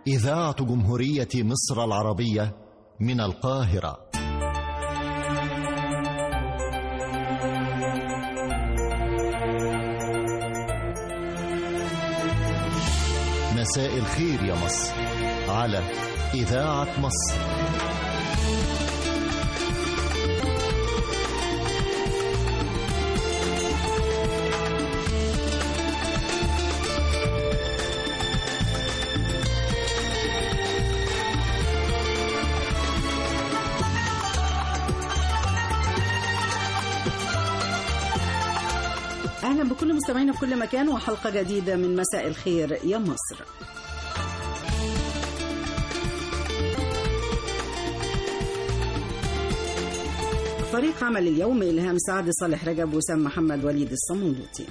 إذاعة جمهورية مصر العربية من القاهرة مساء الخير يا مصر على إذاعة مصر أهلا بكل مستمعينا في كل مكان وحلقة جديدة من مساء الخير يا مصر فريق عمل اليوم إلهام سعد صالح رجب وسام محمد وليد الصمولوطي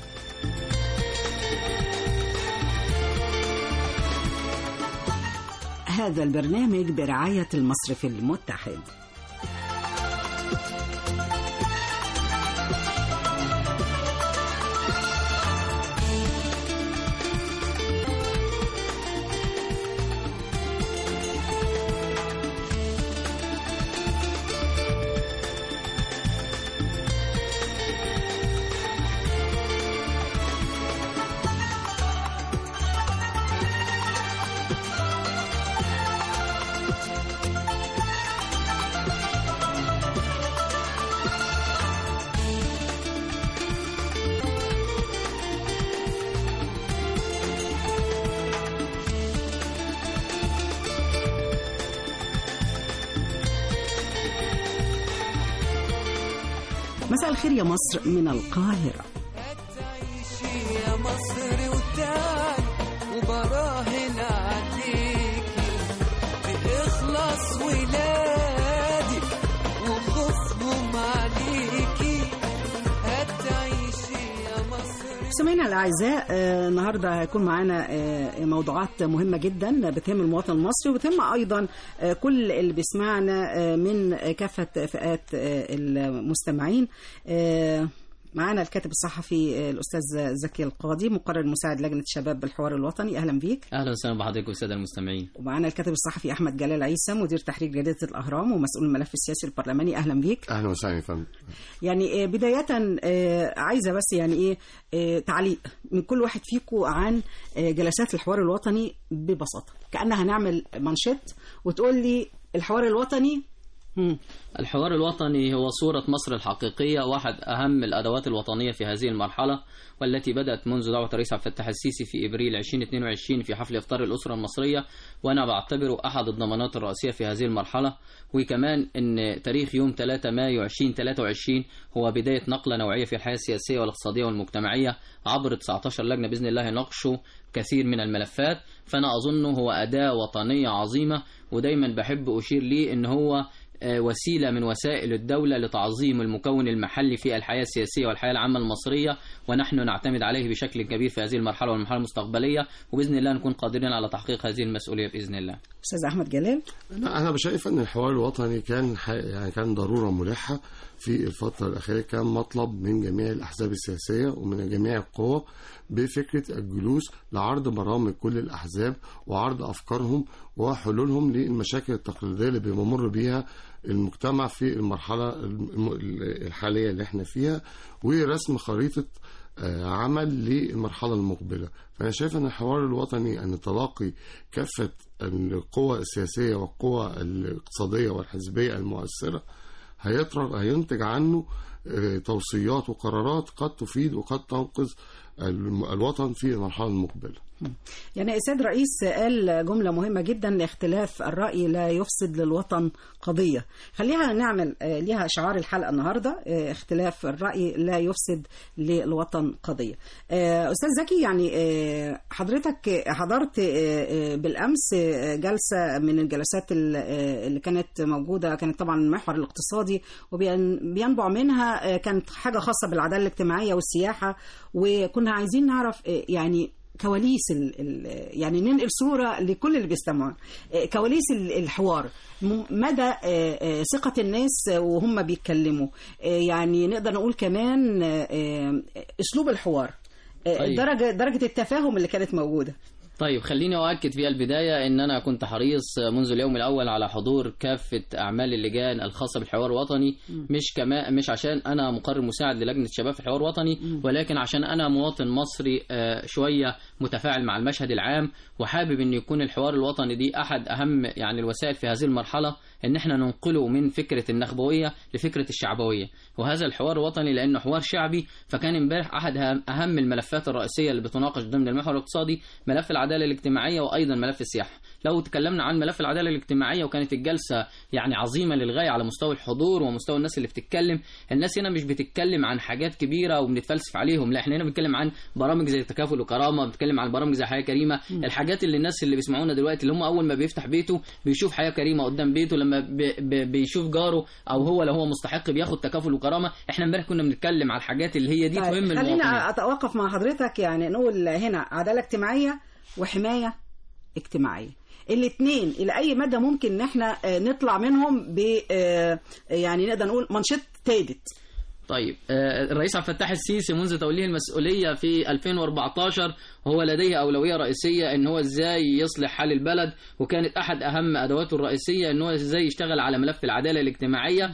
هذا البرنامج برعاية المصرف المتحد مساء الخير يا مصر من القاهرة تعيشي يا مصر وتعال وبراهن عليكي بإخلاص ولادك وخوفهم عليكي هتعيشي يا مصر سمعنا الأعزاء آه، النهاردة هيكون معانا آه، موضوعات مهمة جدا بتهم المواطن المصري وبتهم أيضا آه، كل اللي بيسمعنا آه، من كافة فئات آه، المستمعين آه، معانا الكاتب الصحفي آه، الأستاذ زكي القاضي مقرر مساعد لجنة الشباب بالحوار الوطني أهلا بيك اهلا وسهلا بحضرتك والساده المستمعين ومعانا الكاتب الصحفي أحمد جلال عيسى مدير تحرير جريدة الأهرام ومسؤول الملف السياسي البرلماني أهلا بيك اهلا وسهلا يا فندم يعني آه، بداية آه، عايزة بس يعني إيه آه، تعليق من كل واحد فيكم عن آه، جلسات الحوار الوطني ببساطة كأنها هنعمل منشط وتقول لي الحوار الوطني مم. الحوار الوطني هو صورة مصر الحقيقية واحد أهم الأدوات الوطنية في هذه المرحلة والتي بدأت منذ دعوة الرئيس عبد الفتاح السيسي في إبريل 2022 في حفل إفطار الأسرة المصرية وأنا بعتبره أحد الضمانات الرئيسية في هذه المرحلة وكمان أن تاريخ يوم 3 مايو 2023 هو بداية نقلة نوعية في الحياة السياسية والاقتصادية والمجتمعية عبر 19 لجنة بإذن الله يناقشوا كثير من الملفات فأنا أظنه هو أداة وطنية عظيمة ودايما بحب أشير ليه أن هو آه، وسيلة من وسائل الدولة لتعظيم المكون المحلي في الحياة السياسية والحياة العامة المصرية ونحن نعتمد عليه بشكل كبير في هذه المرحلة والمرحلة المستقبلية وبإذن الله نكون قادرين على تحقيق هذه المسؤولية بإذن الله أستاذ أحمد جلال لا انا شايف ان الحوار الوطني كان ح- يعني كان ضروره ملحه في الفتره الاخيره كان مطلب من جميع الاحزاب السياسيه ومن جميع القوى بفكره الجلوس لعرض برامج كل الاحزاب وعرض افكارهم وحلولهم للمشاكل التقليديه اللي بيمر بيها المجتمع في المرحله الم- الحاليه اللي احنا فيها ورسم خريطه آه، عمل للمرحلة المقبلة فأنا شايف أن الحوار الوطني أن تلاقي كافة القوى السياسية والقوى الاقتصادية والحزبية المؤثرة هيطرق هينتج عنه آه، توصيات وقرارات قد تفيد وقد تنقذ الم- الوطن في المرحلة المقبلة يعني السيد رئيس قال جملة مهمة جدا اختلاف الرأي لا يفسد للوطن قضية خليها نعمل آه، ليها شعار الحلقة النهاردة آه، اختلاف الرأي لا يفسد للوطن قضية آه، أستاذ زكي يعني آه، حضرتك حضرت آه، آه، بالأمس آه، جلسة من الجلسات ال- آه، اللي كانت موجودة كانت طبعا المحور الاقتصادي وبينبع منها آه، كانت حاجة خاصة بالعدالة الاجتماعية والسياحة وكنا عايزين نعرف آه، يعني كواليس ال ال يعني ننقل صورة لكل اللي بيستمعون آه، كواليس ال- الحوار م- مدى آه، آه، ثقة الناس وهم بيتكلموا آه، يعني نقدر نقول كمان آه، آه، أسلوب الحوار آه، طيب. درجة درجة التفاهم اللي كانت موجودة طيب خليني أؤكد في البداية أن أنا كنت حريص منذ اليوم الأول على حضور كافة أعمال اللجان الخاصة بالحوار الوطني مش كما مش عشان أنا مقرر مساعد للجنة الشباب في الحوار الوطني ولكن عشان أنا مواطن مصري آه، شوية متفاعل مع المشهد العام وحابب أن يكون الحوار الوطني دي أحد أهم يعني الوسائل في هذه المرحلة ان احنا ننقله من فكره النخبويه لفكره الشعبويه وهذا الحوار الوطني لانه حوار شعبي فكان امبارح احد أهم- اهم الملفات الرئيسيه اللي بتناقش ضمن المحور الاقتصادي ملف العداله الاجتماعيه وايضا ملف السياحه لو تكلمنا عن ملف العداله الاجتماعيه وكانت الجلسه يعني عظيمه للغايه على مستوى الحضور ومستوى الناس اللي بتتكلم الناس هنا مش بتتكلم عن حاجات كبيره وبنتفلسف عليهم لا احنا هنا بنتكلم عن برامج زي تكافل وكرامه بنتكلم عن برامج زي حياه كريمه الحاجات اللي الناس اللي بيسمعونا دلوقتي اللي هم اول ما بيفتح بيته بيشوف حياه كريمه قدام بيته لما بي بي بيشوف جاره او هو لو هو مستحق بياخد تكافل وكرامه احنا امبارح كنا بنتكلم على الحاجات اللي هي دي طيب، تهم المواطنين خلينا اتوقف مع حضرتك يعني نقول هنا عداله اجتماعيه وحمايه اجتماعيه الاثنين الى اي مدى ممكن ان احنا آه، نطلع منهم ب آه، يعني نقدر نقول منشط تادت طيب آه، الرئيس عبد الفتاح السيسي منذ توليه المسؤوليه في 2014 هو لديه اولويه رئيسيه ان هو ازاي يصلح حال البلد وكانت احد اهم ادواته الرئيسيه ان هو ازاي يشتغل على ملف العداله الاجتماعيه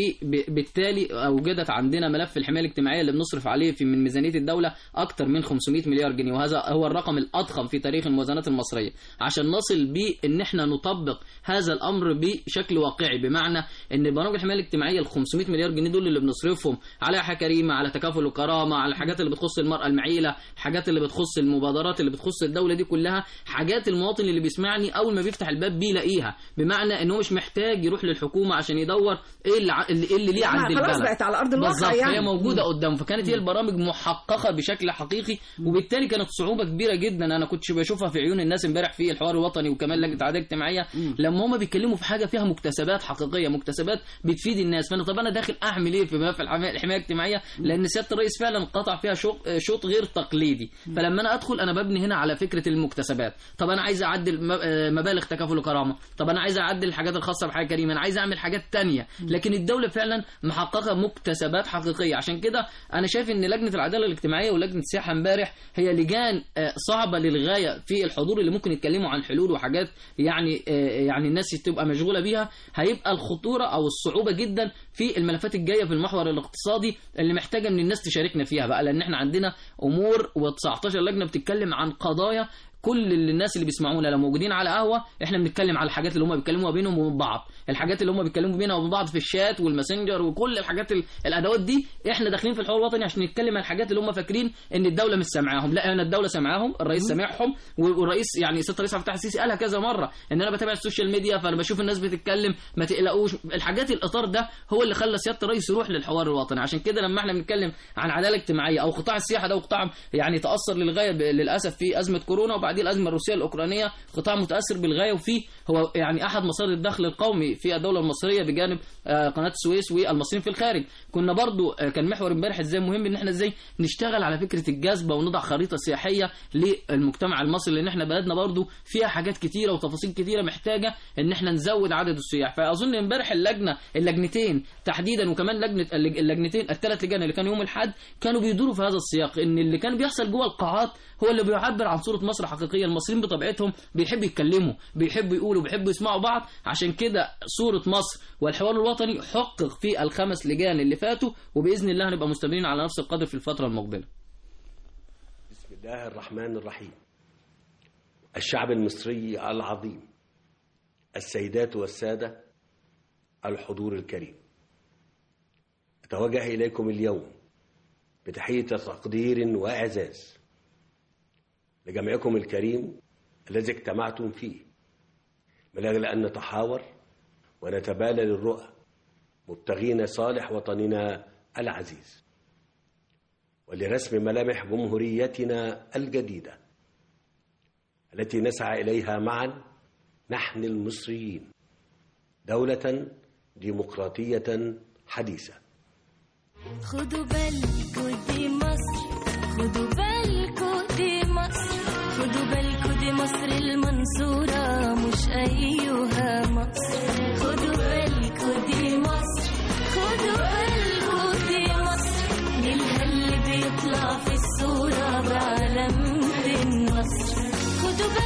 وبالتالي اوجدت عندنا ملف الحمايه الاجتماعيه اللي بنصرف عليه في من ميزانيه الدوله اكثر من 500 مليار جنيه وهذا هو الرقم الاضخم في تاريخ الموازنات المصريه عشان نصل بيه ان احنا نطبق هذا الامر بشكل واقعي بمعنى ان برامج الحمايه الاجتماعيه ال 500 مليار جنيه دول اللي بنصرفهم على حياه كريمه على تكافل وكرامه على الحاجات اللي بتخص المراه المعيله الحاجات اللي بتخص المبادرات اللي بتخص الدوله دي كلها حاجات المواطن اللي بيسمعني اول ما بيفتح الباب بيلاقيها بمعنى ان هو مش محتاج يروح للحكومه عشان يدور ايه اللي ع- اللي إيه اللي ليه يعني عند خلاص البلد بقت على أرض الواقع بالظبط يعني. هي موجوده مم. قدامه فكانت هي البرامج محققه بشكل حقيقي وبالتالي كانت صعوبه كبيره جدا انا كنت بشوفها في عيون الناس امبارح في الحوار الوطني وكمان لجنه العداله الاجتماعيه لما هم بيتكلموا في حاجه فيها مكتسبات حقيقيه مكتسبات بتفيد الناس فانا طب انا داخل اعمل ايه في ملف الحمايه الحماية الاجتماعيه لان سياده الرئيس فعلا قطع فيها شوط شوط غير تقليدي فلما انا ادخل انا ببني هنا على فكره المكتسبات طب انا عايز اعدل م- آه، مبالغ تكافل وكرامه طب انا عايز اعدل الحاجات الخاصه بحياه كريمه انا عايز اعمل حاجات تانية لكن الدوله فعلا محققه مكتسبات حقيقيه عشان كده انا شايف ان لجنه العداله الاجتماعيه ولجنه السياحه امبارح هي لجان آه، صعبه للغايه في الحضور اللي ممكن يتكلموا عن حلول وحاجات يعني آه، يعني الناس تبقى مشغوله بيها هيبقى الخطوره او الصعوبه جدا في الملفات الجايه في المحور الاقتصادي اللي محتاجه ان الناس تشاركنا فيها بقى لان احنا عندنا امور و19 لجنه بتتكلم عن قضايا كل اللي الناس اللي بيسمعونا لو موجودين على قهوه احنا بنتكلم على الحاجات اللي هم بيتكلموا بينهم وبين بعض الحاجات اللي هم بيتكلموا بينها وبين بعض في الشات والماسنجر وكل الحاجات ال- الادوات دي احنا داخلين في الحوار الوطني عشان نتكلم عن الحاجات اللي هم فاكرين ان الدوله مش سامعاهم لا انا الدوله سامعاهم الرئيس سامعهم والرئيس يعني سياده الرئيس عبد الفتاح السيسي قالها كذا مره ان انا بتابع السوشيال ميديا فانا بشوف الناس بتتكلم ما تقلقوش الحاجات الاطار ده هو اللي خلى سياده الرئيس يروح للحوار الوطني عشان كده لما احنا بنتكلم عن عداله اجتماعيه او قطاع السياحه ده وقطاع يعني تاثر للغايه ب- للاسف في ازمه كورونا وبعدين الازمه الروسيه الاوكرانيه قطاع متاثر بالغايه وفيه هو يعني احد مصادر الدخل القومي في الدوله المصريه بجانب آه، قناه السويس والمصريين في الخارج كنا برضو آه، كان محور امبارح ازاي مهم ان احنا ازاي نشتغل على فكره الجذبه ونضع خريطه سياحيه للمجتمع المصري لان احنا بلدنا برضو فيها حاجات كتيره وتفاصيل كتيره محتاجه ان احنا نزود عدد السياح فاظن امبارح اللجنه اللجنتين تحديدا وكمان لجنه اللج- اللجنتين الثلاث لجان اللي كانوا يوم الاحد كانوا بيدوروا في هذا السياق ان اللي كان بيحصل جوه القاعات هو اللي بيعبر عن صوره مصر حقيقيه المصريين بطبيعتهم بيحبوا يتكلموا بيحبوا يقولوا بيحبوا يسمعوا بعض عشان كده صوره مصر والحوار الوطني حقق في الخمس لجان اللي فاتوا وباذن الله هنبقى مستمرين على نفس القدر في الفتره المقبله بسم الله الرحمن الرحيم الشعب المصري العظيم السيدات والسادة الحضور الكريم أتوجه إليكم اليوم بتحية تقدير وإعزاز لجمعكم الكريم الذي اجتمعتم فيه من أجل أن نتحاور ونتبادل الرؤى مبتغين صالح وطننا العزيز ولرسم ملامح جمهوريتنا الجديدة التي نسعى إليها معا نحن المصريين دولة ديمقراطية حديثة خدوا بالكوا دي مصر خدوا بالكوا دي مصر خدوا بالكوا دي مصر المنصورة مش أيها مصر خدوا بالكوا دي مصر خدوا بالكوا دي مصر نيلها اللي بيطلع في الصورة بعلامة النصر خدوا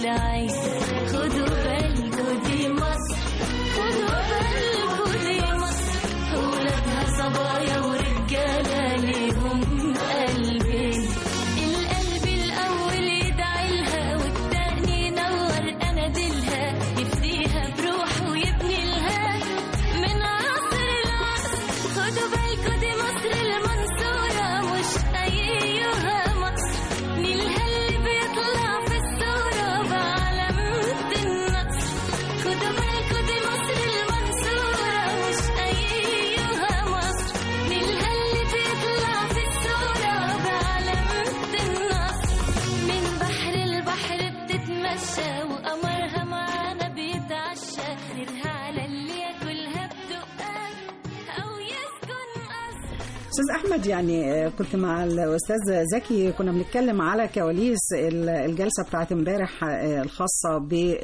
تعيش خدوا بالكوا دي مصر خدوا بالكوا دي مصر ولادها صبايا ورجالة ليهم قلبين القلب الأول يدعي لها والتاني ينور أناديلها يفديها بروحه ويبني لها من عصر العصر خدوا بالكوا دي مصر المنصورة مش أيها مصر نيلها اللي بيطلع في الصورة بعلامة النصر خدوا بالكوا دي مصر المنصورة مش أيها مصر نيلها اللي بيطلع في الصورة بعلامة النصر من بحر البحر بتتمشى وقمرها معانا بيتعشى خيرها على اللي ياكلها بدقة أو يسكن قصر استاذ احمد يعني آه، كنت مع الاستاذ زكي كنا بنتكلم على كواليس ال- الجلسه بتاعت امبارح آه، الخاصه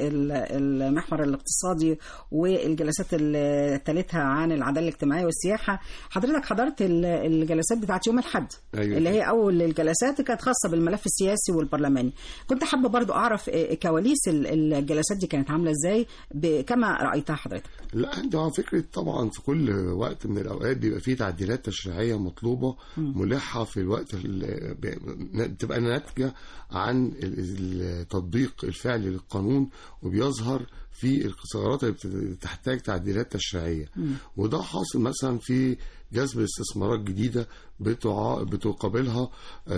بالمحور الاقتصادي والجلسات اللي تلتها عن العداله الاجتماعيه والسياحه حضرتك حضرت ال- الجلسات بتاعت يوم الاحد أيوة. اللي هي اول الجلسات كانت خاصه بالملف السياسي والبرلماني كنت حابه برضو اعرف آه، كواليس ال- الجلسات دي كانت عامله ازاي ب- كما رايتها حضرتك لا ده فكرة طبعا في كل وقت من الأوقات بيبقى فيه تعديلات تشريعية مطلوبة ملحة في الوقت ال- ب- بتبقى ناتجة عن ال- التطبيق الفعلي للقانون وبيظهر في الثغرات اللي بت- تحتاج تعديلات تشريعية وده حاصل مثلا في جذب استثمارات جديدة بتع- بتقابلها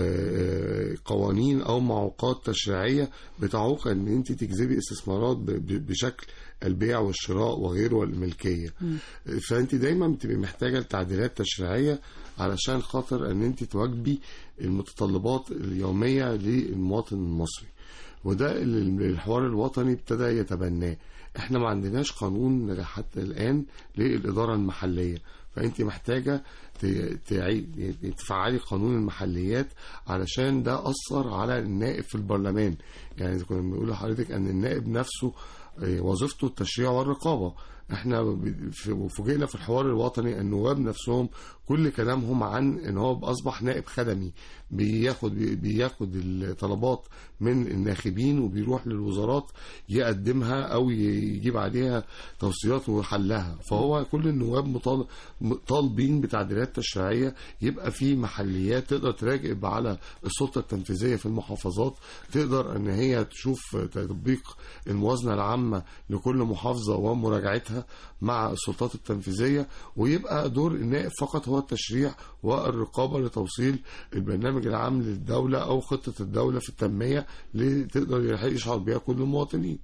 آه، قوانين أو معوقات تشريعية بتعوق إن أنت تجذبي استثمارات ب- ب- بشكل البيع والشراء وغيره والملكية فأنت دايما بتبقي محتاجة لتعديلات تشريعية علشان خاطر أن أنت تواجبي المتطلبات اليومية للمواطن المصري وده اللي الحوار الوطني ابتدى يتبناه احنا ما عندناش قانون حتى الآن للإدارة المحلية فأنت محتاجة ت- تعي- تفعلي قانون المحليات علشان ده أثر على النائب في البرلمان يعني كنا بنقول لحضرتك أن النائب نفسه آه، وظيفته التشريع والرقابة احنا ب- في- فوجئنا في الحوار الوطني النواب نفسهم كل كلامهم عن ان هو اصبح نائب خدمي بياخد بياخد الطلبات من الناخبين وبيروح للوزارات يقدمها او يجيب عليها توصيات وحلها فهو كل النواب مطالب طالبين بتعديلات تشريعيه يبقى في محليات تقدر تراقب على السلطه التنفيذيه في المحافظات تقدر ان هي تشوف تطبيق الموازنه العامه لكل محافظه ومراجعتها مع السلطات التنفيذيه ويبقى دور النائب فقط هو التشريع والرقابه لتوصيل البرنامج العام للدوله او خطه الدوله في التنميه اللي تقدر يشعر بها كل المواطنين.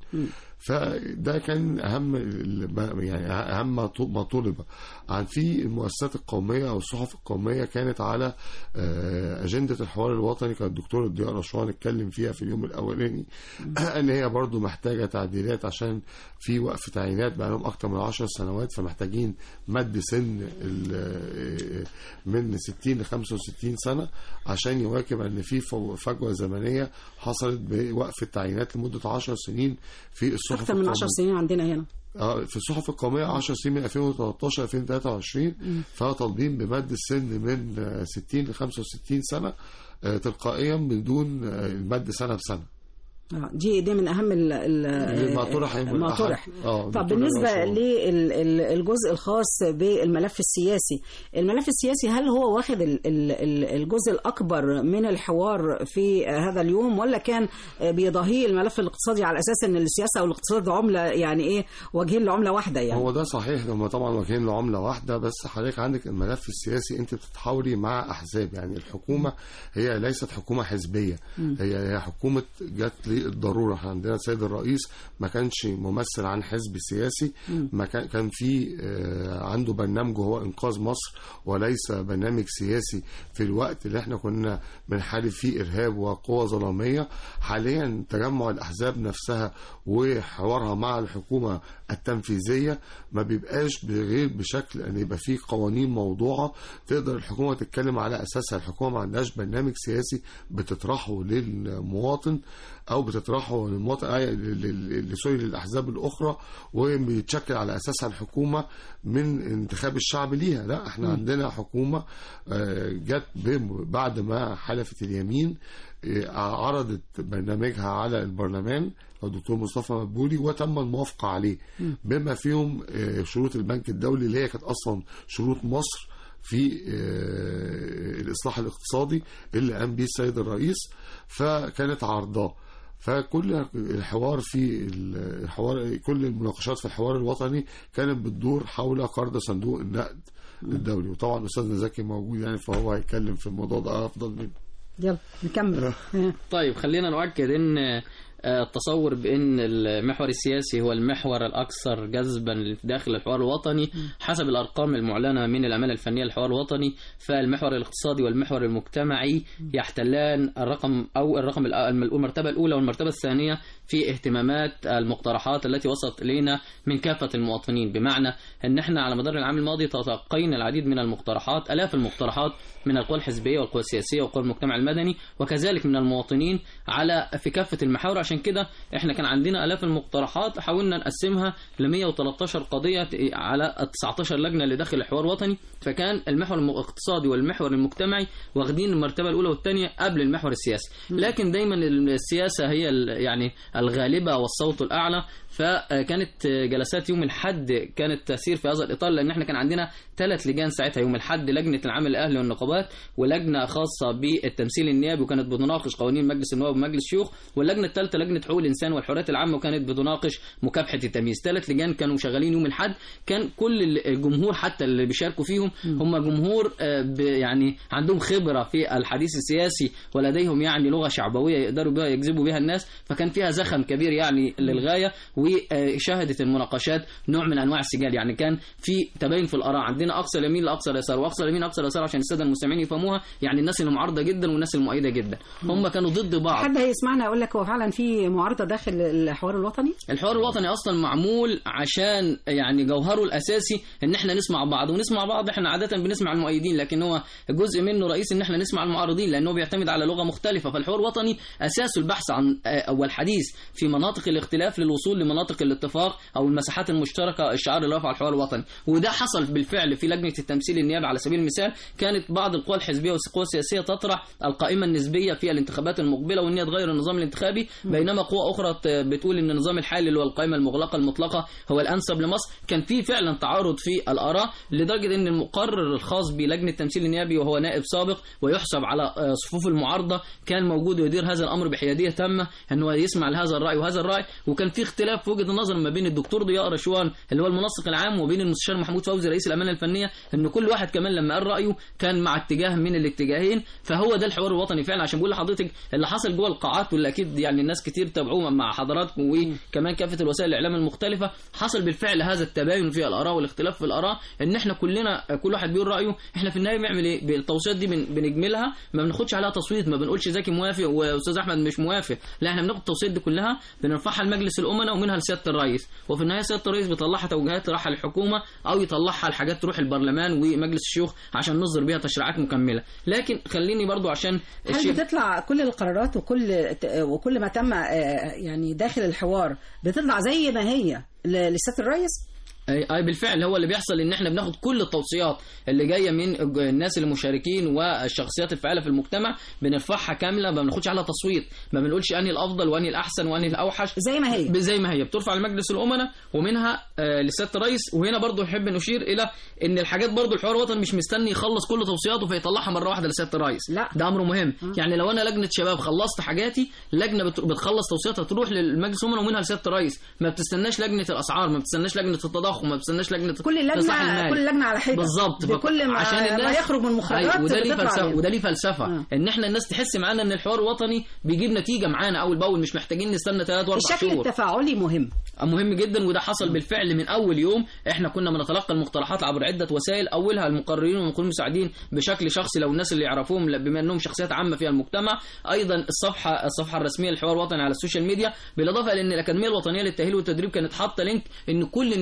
فده كان اهم ال- يعني اهم ما طو- ما طلب عن في المؤسسات القوميه او الصحف القوميه كانت على آه، اجنده الحوار الوطني كان الدكتور ضياء رشوان اتكلم فيها في اليوم الاولاني ان هي برضو محتاجه تعديلات عشان في وقف تعيينات بقى لهم اكتر من 10 سنوات فمحتاجين مد سن ال- من 60 ل 65 سنه عشان يواكب ان في فو- فجوه زمنيه حصلت بوقف التعيينات لمده 10 سنين في الصحف اكثر من 10 القومية. سنين عندنا هنا اه في الصحف القوميه 10 سنين من 2013 2023 فطالبين بمد السن من آه، 60 ل 65 سنه آه، تلقائيا بدون آه، المد سنه بسنه آه، دي دي من اهم ال ال ما طرح يوم ما الأحد. طرح آه، طب دكتور بالنسبه رشوان. للجزء الخاص بالملف السياسي الملف السياسي هل هو واخد ال- ال- ال- الجزء الاكبر من الحوار في هذا اليوم ولا كان بيضاهيه الملف الاقتصادي على اساس ان السياسه والاقتصاد عمله يعني ايه وجهين لعمله واحده يعني هو ده صحيح هم طبعا واجهين لعمله واحده بس حضرتك عندك الملف السياسي انت بتتحاوري مع احزاب يعني الحكومه هي ليست حكومه حزبيه هي هي حكومه جت للضروره احنا عندنا السيد الرئيس ما كانش ممثل عن حزب سياسي ما كان كان في آه، عنده برنامجه هو انقاذ مصر وليس برنامج سياسي في الوقت اللي احنا كنا بنحارب فيه ارهاب وقوى ظلاميه حاليا تجمع الاحزاب نفسها وحوارها مع الحكومه التنفيذيه ما بيبقاش بغير بشكل ان يبقى فيه قوانين موضوعه تقدر الحكومه تتكلم على اساسها الحكومه ما عندهاش برنامج سياسي بتطرحه للمواطن او وبتطرحه للمواطن آه، لل- لل- لسوري للاحزاب الاخرى وبيتشكل على اساسها الحكومه من انتخاب الشعب ليها لا احنا عندنا حكومه آه، جت بم- بعد ما حلفت اليمين آه، عرضت برنامجها على البرلمان الدكتور مصطفى مدبولي وتم الموافقه عليه بما فيهم آه، شروط البنك الدولي اللي هي كانت اصلا شروط مصر في آه، الاصلاح الاقتصادي اللي قام به السيد الرئيس فكانت عرضاه فكل الحوار في الحوار كل المناقشات في الحوار الوطني كانت بتدور حول قرض صندوق النقد الدولي وطبعا استاذنا زكي موجود يعني فهو هيتكلم في الموضوع ده افضل مني يلا نكمل آه. طيب خلينا نؤكد ان آه، التصور بان المحور السياسي هو المحور الاكثر جذبا داخل الحوار الوطني حسب الارقام المعلنه من العماله الفنيه للحوار الوطني فالمحور الاقتصادي والمحور المجتمعي يحتلان الرقم او الرقم الأ- المرتبه الاولى والمرتبه الثانيه في اهتمامات المقترحات التي وصلت الينا من كافه المواطنين بمعنى ان احنا على مدار العام الماضي تلقينا العديد من المقترحات الاف المقترحات من القوى الحزبيه والقوى السياسيه وقوى المجتمع المدني وكذلك من المواطنين على في كافه المحاور عشان كده احنا كان عندنا الاف المقترحات حاولنا نقسمها ل 113 قضيه على 19 لجنه اللي داخل الحوار الوطني فكان المحور الاقتصادي والمحور المجتمعي واخدين المرتبه الاولى والثانيه قبل المحور السياسي لكن دايما السياسه هي ال- يعني الغالبه والصوت الاعلى فكانت جلسات يوم الحد كانت تسير في هذا الاطار لان احنا كان عندنا ثلاث لجان ساعتها يوم الحد لجنه العمل الاهلي والنقابات ولجنه خاصه بالتمثيل النيابي وكانت بتناقش قوانين مجلس النواب ومجلس الشيوخ واللجنه الثالثه لجنه حقوق الانسان والحريات العامه وكانت بتناقش مكافحه التمييز ثلاث لجان كانوا شغالين يوم الحد كان كل الجمهور حتى اللي بيشاركوا فيهم هم جمهور آه، ب- يعني عندهم خبره في الحديث السياسي ولديهم يعني لغه شعبويه يقدروا بها يجذبوا بها الناس فكان فيها زخم كبير يعني للغايه وشهدت المناقشات نوع من انواع السجال يعني كان في تباين في الاراء عندنا اقصى اليمين لاقصى اليسار واقصى اليمين اقصى اليسار عشان الساده المستمعين يفهموها يعني الناس اللي معارضه جدا والناس المؤيده جدا هم كانوا ضد بعض حد هيسمعنا يقول لك هو فعلا في معارضه داخل الحوار الوطني الحوار الوطني اصلا معمول عشان يعني جوهره الاساسي ان احنا نسمع بعض ونسمع بعض احنا عاده بنسمع المؤيدين لكن هو جزء منه رئيس ان احنا نسمع المعارضين لانه بيعتمد على لغه مختلفه فالحوار الوطني اساسه البحث عن آه، والحديث في مناطق الاختلاف للوصول لمناطق الاتفاق او المساحات المشتركه الشعار اللي رفع الحوار الوطني وده حصل بالفعل في لجنه التمثيل النيابي على سبيل المثال كانت بعض القوى الحزبيه والقوى السياسيه تطرح القائمه النسبيه في الانتخابات المقبله وان هي تغير النظام الانتخابي بينما قوى اخرى ت- بتقول ان النظام الحالي اللي هو القائمه المغلقه المطلقه هو الانسب لمصر كان في فعلا تعارض في الاراء لدرجه ان المقرر الخاص بلجنه التمثيل النيابي وهو نائب سابق ويحسب على آه، صفوف المعارضه كان موجود ويدير هذا الامر بحياديه تامه انه يسمع لهذا الراي وهذا الراي وكان في اختلاف في وجهه النظر ما بين الدكتور ضياء رشوان اللي هو المنسق العام وبين المستشار محمود فوزي رئيس الامانه الفنيه ان كل واحد كمان لما قال رايه كان مع اتجاه من الاتجاهين فهو ده الحوار الوطني فعلا عشان بقول لحضرتك اللي حصل جوه القاعات واللي اكيد يعني الناس كتير تابعوه مع حضراتكم وكمان كافه الوسائل الاعلام المختلفه حصل بالفعل هذا التباين في الاراء والاختلاف في الاراء ان احنا كلنا كل واحد بيقول رايه احنا في النهايه بنعمل ايه بالتوصيات دي بن- بنجملها ما بناخدش عليها تصويت ما بنقولش زكي موافق واستاذ احمد مش موافق لا احنا بناخد التوصيات دي كلها بنرفعها لمجلس الامناء ومنها لسياده الرئيس وفي النهايه سياده الرئيس بيطلعها توجيهات تروحها للحكومه او يطلعها الحاجات تروح البرلمان ومجلس الشيوخ عشان نصدر بيها تشريعات مكمله لكن خليني برضو عشان هل الشيء- بتطلع كل القرارات وكل وكل ما تم آه، يعني داخل الحوار بتطلع زي ما هي ل- لسياده الرئيس اي أي بالفعل هو اللي بيحصل ان احنا بناخد كل التوصيات اللي جايه من الج- الناس اللي مشاركين والشخصيات الفعاله في المجتمع بنرفعها كامله ما بناخدش عليها تصويت ما بنقولش انهي الافضل وانهي الاحسن وانهي الاوحش زي ما هي زي ما هي بترفع لمجلس الامناء ومنها آه، لسياده الرئيس وهنا برضو نحب نشير الى ان الحاجات برضو الحوار الوطني مش مستني يخلص كل توصياته فيطلعها مره واحده لسياده الرئيس لا. ده امر مهم يعني لو انا لجنه شباب خلصت حاجاتي لجنه بت- بتخلص توصياتها تروح للمجلس الامناء ومنها لسياده الرئيس ما بتستناش لجنه الاسعار ما بتستناش لجنه التضخم ما بتستناش لجنه كل الإصلاح لجنه المالي. كل لجنه على حده بالظبط بكل ما, عشان ما الناس يخرج من مخرجات أيوة، وده ليه بتطلع فلسفه علينا. وده ليه فلسفه آه. ان احنا الناس تحس معانا ان الحوار الوطني بيجيب نتيجه معانا اول باول مش محتاجين نستنى ثلاث واربع الشكل شهور التفاعلي مهم مهم جدا وده حصل بالفعل من اول يوم احنا كنا بنتلقى المقترحات عبر عده وسائل اولها المقررين والمقررين المساعدين بشكل شخصي لو الناس اللي يعرفوهم لا- بما انهم شخصيات عامه في المجتمع ايضا الصفحه الصفحه الرسميه للحوار الوطني على السوشيال ميديا بالاضافه الى ان الاكاديميه الوطنيه للتاهيل والتدريب كانت حاطه لينك ان كل الناس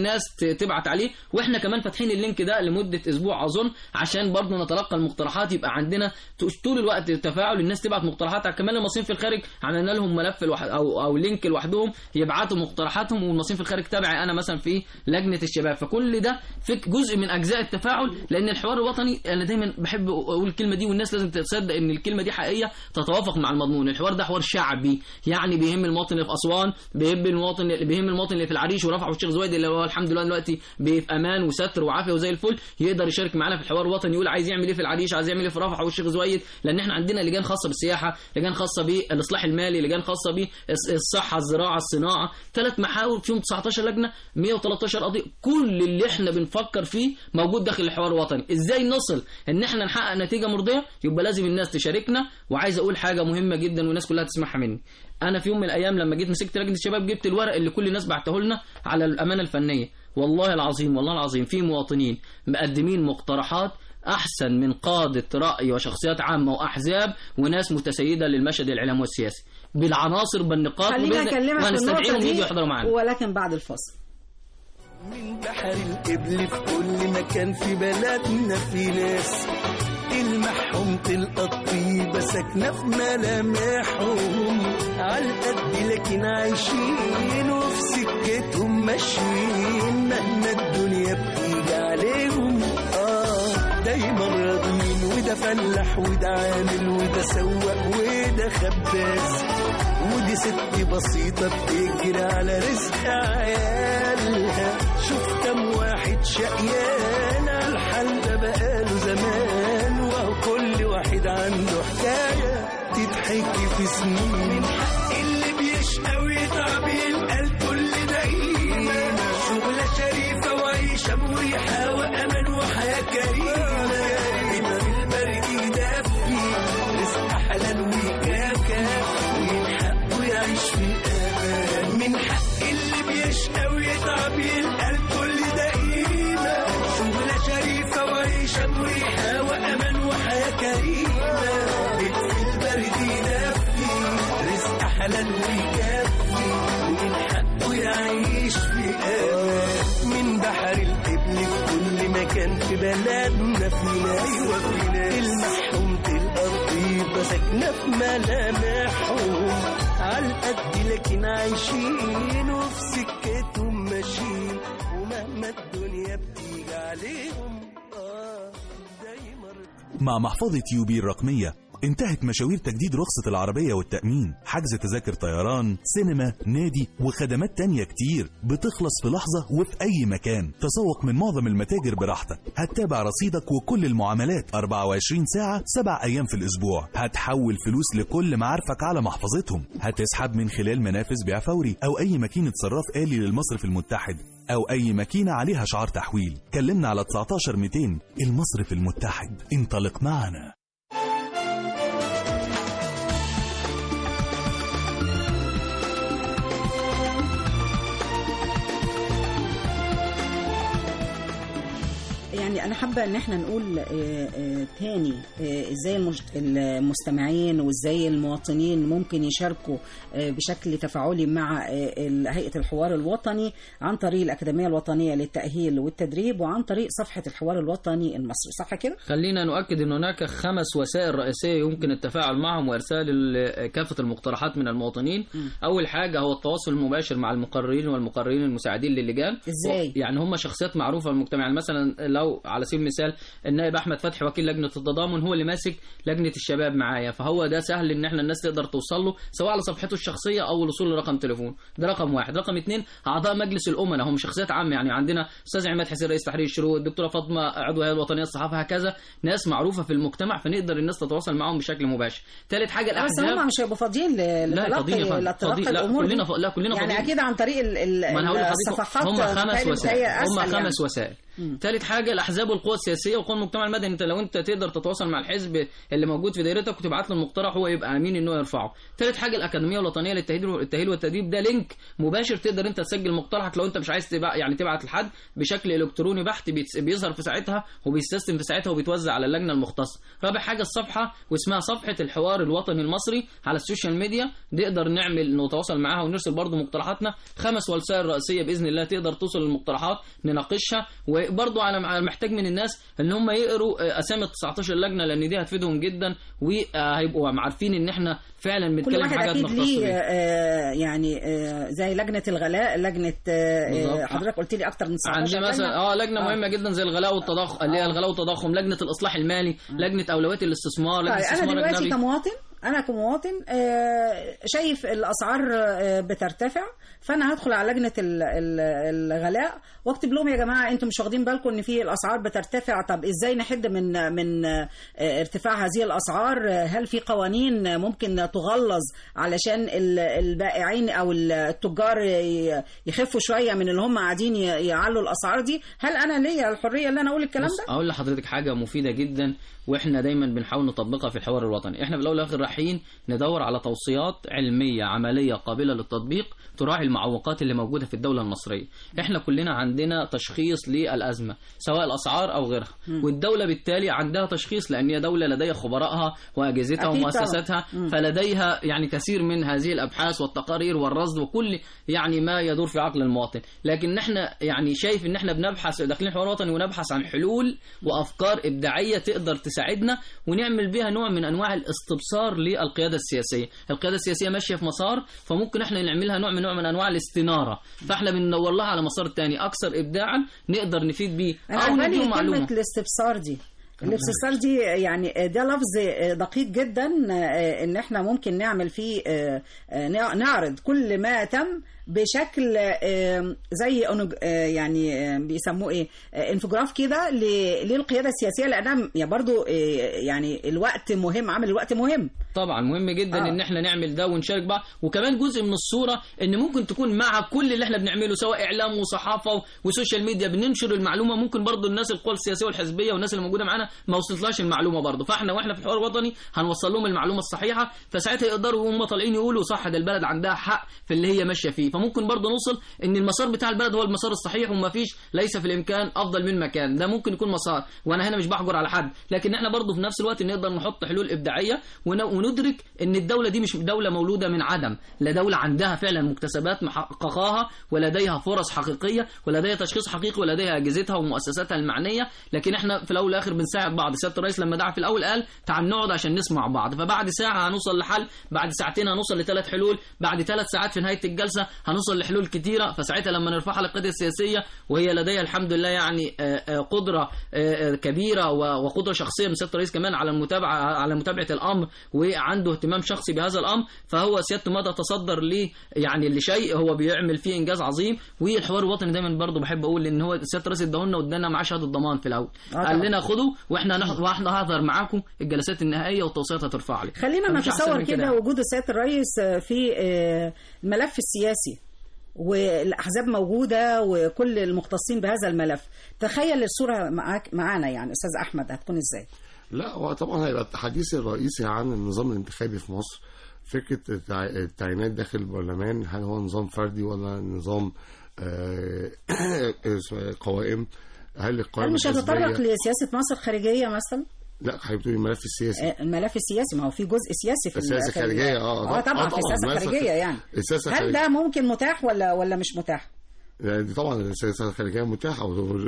ت- تبعت عليه واحنا كمان فاتحين اللينك ده لمده اسبوع اظن عشان برضه نتلقى المقترحات يبقى عندنا ت- طول الوقت تفاعل الناس تبعت مقترحات كمان المصريين في الخارج عملنا لهم ملف الوح... او او لينك لوحدهم يبعتوا مقترحاتهم والمصريين في الخارج تابعي انا مثلا في لجنه الشباب فكل ده في جزء من اجزاء التفاعل لان الحوار الوطني انا دايما بحب اقول الكلمه دي والناس لازم تصدق ان الكلمه دي حقيقيه تتوافق مع المضمون الحوار ده حوار شعبي يعني بيهم المواطن اللي في اسوان بيهم المواطن بيهم المواطن اللي في العريش ورفح والشيخ زويد اللي هو الحمد لله دلوقتي في امان وستر وعافيه وزي الفل يقدر يشارك معانا في الحوار الوطني يقول عايز يعمل ايه في العريش عايز يعمل ايه في رفح والشيخ زويد لان احنا عندنا لجان خاصه بالسياحه لجان خاصه بالاصلاح المالي لجان خاصه بالصحه الزراعه الصناعه ثلاث محاور فيهم 19 لجنه 113 قضيه كل اللي احنا بنفكر فيه موجود داخل الحوار الوطني ازاي نصل ان احنا نحقق نتيجه مرضيه يبقى لازم الناس تشاركنا وعايز اقول حاجه مهمه جدا والناس كلها تسمعها مني انا في يوم من الايام لما جيت مسكت لجنه الشباب جبت الورق اللي كل الناس بعته لنا على الامانه الفنيه والله العظيم والله العظيم في مواطنين مقدمين مقترحات احسن من قاده راي وشخصيات عامه واحزاب وناس متسيده للمشهد الاعلامي والسياسي بالعناصر بالنقاط خلينا وبإذن- اكلمك في النقطه وهنستدعيهم دي يجوا يحضروا معانا ولكن بعد الفاصل من بحر القبل في كل مكان في بلدنا في ناس تلمحهم تلقى الطيبة ساكنة في ملامحهم عالقد لكن عايشين وفي سكتهم ماشيين مهما الدنيا بتيجي عليهم اه دايما راضيين وده فلاح وده عامل وده سواق وده خباز ودي ست بسيطة بتجري على رزق عيالها شوف كم واحد شقيان على الحال ده بقاله زمان وهو كل واحد عنده حكاية تتحكي في سنين من حق اللي بيشقى ويتعب يلقى الكل دقيقة شغلة شريفة وعيشة مريحة وأمل وحياة كريمة في البرد يدفي رزق حلال ويكافى ومن حقه يعيش في أمان من حق اللي بيشقى ويتعب يلقى الكل دقيقة شغلة شريفة وعيشة مريحة وأمان وحياة كريمة بيت في البرد يدفي رزق حلال ويكفي ومن حقه يعيش في أمان من بحر القبل في كل مكان في بلدنا في ناس وفي ناس تلمحهم تلقى الطيبة ساكنة في ملامحهم عالقد لكن عايشين وفي سكتهم ماشيين ومهما الدنيا بتيجي عليهم آه دايما مع محفظة يوبي الرقمية انتهت مشاوير تجديد رخصة العربية والتأمين حجز تذاكر طيران سينما نادي وخدمات تانية كتير بتخلص في لحظة وفي أي مكان تسوق من معظم المتاجر براحتك هتتابع رصيدك وكل المعاملات 24 ساعة 7 أيام في الأسبوع هتحول فلوس لكل معارفك على محفظتهم هتسحب من خلال منافذ بيع فوري أو أي ماكينة صراف آلي للمصرف المتحد أو أي ماكينة عليها شعار تحويل كلمنا على 19 200 المصرف المتحد انطلق معنا يعني انا حابه ان احنا نقول آه، آه، تاني آه، ازاي المجت- المستمعين وازاي المواطنين ممكن يشاركوا آه، بشكل تفاعلي مع آه، ال- هيئه الحوار الوطني عن طريق الاكاديميه الوطنيه للتاهيل والتدريب وعن طريق صفحه الحوار الوطني المصري صح كده خلينا نؤكد ان هناك خمس وسائل رئيسيه يمكن التفاعل معهم وارسال ال- كافه المقترحات من المواطنين اول حاجه هو التواصل المباشر مع المقررين والمقررين المساعدين للجان إزاي؟ يعني هم شخصيات معروفه في المجتمع يعني مثلا لو على سبيل المثال النائب احمد فتحي وكيل لجنه التضامن هو اللي ماسك لجنه الشباب معايا فهو ده سهل ان احنا الناس تقدر توصل له سواء على صفحته الشخصيه او الوصول لرقم تليفون ده رقم واحد رقم اثنين اعضاء مجلس الامناء هم شخصيات عامه يعني عندنا استاذ عماد حسين رئيس تحرير الشروق الدكتوره فاطمه عضو الهيئه الوطنيه للصحافه هكذا ناس معروفه في المجتمع فنقدر الناس تتواصل معاهم بشكل مباشر ثالث حاجه بس الاحزاب هم مش هيبقوا فاضيين ل- لا فاضيين يا لتلقي فندم لتلقي فاضيين لا الامور دي. كلنا ف... لا كلنا يعني فاضيين اكيد عن طريق ال- ال- ما انا هقول لحضرتك الصفحات هم خمس بتهيألي وسائل هي هم أسهل خمس يعني. وسائل ثالث حاجه الاحزاب والقوى السياسيه وقوى المجتمع المدني انت لو انت تقدر تتواصل مع الحزب اللي موجود في دايرتك وتبعت له المقترح هو يبقى امين انه يرفعه ثالث حاجه الاكاديميه الوطنيه للتاهيل التاهيل والتدريب ده لينك مباشر تقدر انت تسجل مقترحك لو انت مش عايز تبع يعني تبعت لحد بشكل الكتروني بحت بيتس- بيظهر في ساعتها وبيستسلم في ساعتها وبيتوزع على اللجنه المختصه رابع حاجه الصفحه واسمها صفحه الحوار الوطني المصري على السوشيال ميديا نقدر نعمل نتواصل معاها ونرسل برضو مقترحاتنا خمس وسائل رئيسيه باذن الله تقدر توصل للمقترحات نناقشها وبرضو انا مع- محتاج من الناس ان هم يقروا آه، اسامي ال 19 لجنه لان دي هتفيدهم جدا وهيبقوا عارفين ان احنا فعلا كل بنتكلم في واحد حاجات اكيد نختص ليه بيها آه، يعني آه، زي لجنه الغلاء لجنه آه، بالظبط. آه، حضرتك قلت لي اكتر من 19 عندي مثلا لجنة. اه لجنه مهمه جدا زي الغلاء والتضخم اللي هي الغلاء والتضخم لجنه الاصلاح المالي لجنه اولويات الاستثمار لجنه طيب انا الاستثمار دلوقتي الاجنبي كمواطن انا كمواطن آه، شايف الاسعار آه، بترتفع فانا هدخل على لجنه ال- ال- الغلاء واكتب لهم يا جماعه انتم مش واخدين بالكم ان في الاسعار بترتفع طب ازاي نحد من من آه، ارتفاع هذه الاسعار آه، هل في قوانين ممكن تغلظ علشان ال- البائعين او التجار ي- يخفوا شويه من اللي هم قاعدين ي- يعلوا الاسعار دي هل انا ليا الحريه اللي انا اقول الكلام بص ده اقول لحضرتك حاجه مفيده جدا واحنا دايما بنحاول نطبقها في الحوار الوطني احنا في الاول والاخر رايحين ندور على توصيات علميه عمليه قابله للتطبيق تراعي المعوقات اللي موجوده في الدوله المصريه احنا كلنا عندنا تشخيص للازمه سواء الاسعار او غيرها والدوله بالتالي عندها تشخيص لان هي دوله لديها خبراءها واجهزتها أكيد ومؤسساتها طبعاً. مم. فلديها يعني كثير من هذه الابحاث والتقارير والرصد وكل يعني ما يدور في عقل المواطن لكن احنا يعني شايف ان احنا بنبحث داخلين حوار وطني ونبحث عن حلول وافكار ابداعيه تقدر تساعدنا ونعمل بها نوع من انواع الاستبصار للقياده السياسيه القياده السياسيه ماشيه في مسار فممكن احنا نعملها نوع من نوع من انواع الاستناره فاحنا بندور لها على مسار تاني اكثر ابداعا نقدر نفيد بيه انا او عجباني نديهم كلمه معلومه الاستبصار دي الاستبصار دي يعني ده لفظ دقيق جدا ان احنا ممكن نعمل فيه نعرض كل ما تم بشكل زي أنج- يعني بيسموه ايه انفجراف كده ل- للقياده السياسيه لانها يعني برضو يعني الوقت مهم عامل الوقت مهم طبعا مهم جدا آه. آه. ان احنا نعمل ده ونشارك بعض وكمان جزء من الصوره ان ممكن تكون مع كل اللي احنا بنعمله سواء اعلام وصحافه وسوشيال ميديا بننشر المعلومه ممكن برضو الناس القوى السياسيه والحزبيه والناس اللي موجوده معانا ما وصلتلاش المعلومه برضو فاحنا واحنا في الحوار الوطني هنوصل لهم المعلومه الصحيحه فساعتها يقدروا هم طالعين يقولوا صح ده البلد عندها حق في اللي هي ماشيه فيه فممكن برضو نوصل ان المسار بتاع البلد هو المسار الصحيح وما فيش ليس في الامكان افضل من مكان ده ممكن يكون مسار وانا هنا مش بحجر على حد لكن احنا برضو في نفس الوقت نقدر نحط حلول ابداعيه ون- وندرك ان الدوله دي مش دوله مولوده من عدم لا دوله عندها فعلا مكتسبات محققاها ولديها فرص حقيقيه ولديها تشخيص حقيقي ولديها اجهزتها ومؤسساتها المعنيه لكن احنا في الاول والاخر بنساعد بعض سياده الرئيس لما دعا في الاول قال تعال نقعد عشان نسمع بعض فبعد ساعه هنوصل لحل بعد ساعتين هنوصل لثلاث حلول بعد ثلاث ساعات في نهايه الجلسه هنوصل لحلول كتيره فساعتها لما نرفعها للقياده السياسيه وهي لديها الحمد لله يعني آه، آه، قدره آه، آه، كبيره و- وقدره شخصيه من سياده الرئيس كمان على المتابعه على متابعه الامر وعنده اهتمام شخصي بهذا الامر فهو سيادته ما تصدر ليه يعني لشيء هو بيعمل فيه انجاز عظيم والحوار الوطني دايما برضه بحب اقول ان هو سياده الرئيس اداهولنا وادانا معاه شهاده ضمان في الاول آه قال طبعا. لنا خدوا واحنا نح- واحنا هحضر معاكم الجلسات النهائيه والتوصيات هترفع لي خلينا فمش أحسن نتصور من كده وجود سياده الرئيس في آه، الملف السياسي والاحزاب موجوده وكل المختصين بهذا الملف تخيل الصوره معاك معانا يعني استاذ احمد هتكون ازاي لا هو طبعا هيبقى التحديث الرئيسي عن النظام الانتخابي في مصر فكرة التع- التعيينات داخل البرلمان هل هو نظام فردي ولا نظام آه، اسمه قوائم هل هل القوائم مش هتطرق الحزبية لسياسه مصر خارجيه مثلا لا هيبتدي الملف السياسي آه، الملف السياسي ما هو في جزء سياسي في السياسة ال- في ال- الخارجية، آه، اه طبعا في السياسه الملف الخارجيه الخ- يعني السياسة هل الخارجية ده ممكن متاح ولا ولا مش متاح يعني دي طبعا السياسة الخارجية متاحة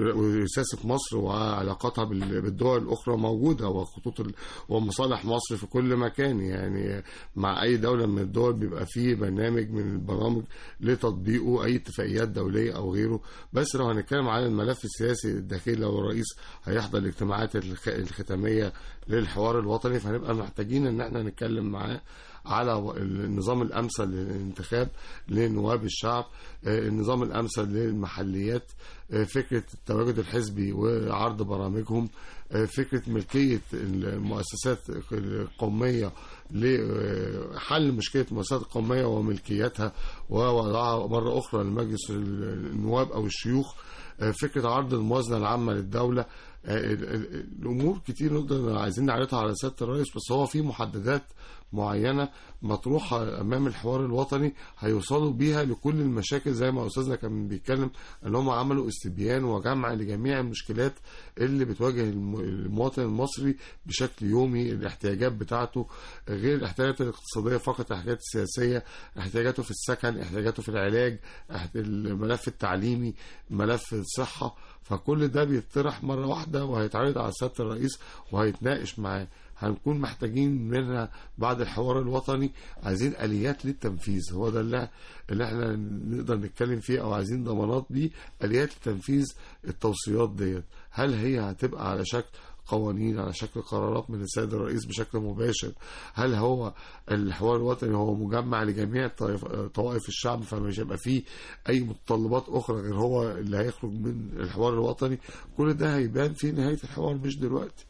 وسياسة مصر وعلاقاتها بال- بالدول الأخرى موجودة وخطوط ال- ومصالح مصر في كل مكان يعني مع أي دولة من الدول بيبقى فيه برنامج من البرامج لتطبيقه أي اتفاقيات دولية أو غيره بس لو هنتكلم عن الملف السياسي الداخلي لو الرئيس هيحضر الاجتماعات الخ- الختامية للحوار الوطني فهنبقى محتاجين إن احنا نتكلم معاه على و- النظام الامثل للانتخاب لنواب الشعب آه، النظام الامثل توصل للمحليات آه، فكرة التواجد الحزبي وعرض برامجهم آه، فكرة ملكية المؤسسات القومية لحل مشكلة المؤسسات القومية وملكيتها ووضعها مرة أخرى لمجلس النواب أو الشيوخ آه، فكرة عرض الموازنة العامة للدولة آه، ال- ال- الأمور كتير نقدر عايزين نعرضها على سيادة الرئيس بس هو في محددات معينة مطروحة أمام الحوار الوطني هيوصلوا بيها لكل المشاكل زي ما أستاذنا كان بيتكلم أن هم عملوا استبيان وجمع لجميع المشكلات اللي بتواجه الم- المواطن المصري بشكل يومي الاحتياجات بتاعته غير الاحتياجات الاقتصادية فقط الاحتياجات السياسية احتياجاته في السكن احتياجاته في العلاج احت- الملف التعليمي ملف الصحة فكل ده بيطرح مرة واحدة وهيتعرض على سيادة الرئيس وهيتناقش معاه هنكون محتاجين منها بعد الحوار الوطني عايزين اليات للتنفيذ هو ده اللي, اللي احنا نقدر نتكلم فيه او عايزين ضمانات بيه اليات لتنفيذ التوصيات ديت هل هي هتبقى على شكل قوانين على شكل قرارات من السيد الرئيس بشكل مباشر هل هو الحوار الوطني هو مجمع لجميع طائف- طوائف الشعب فمش هيبقى فيه اي متطلبات اخرى غير هو اللي هيخرج من الحوار الوطني كل ده هيبان في نهاية الحوار مش دلوقتي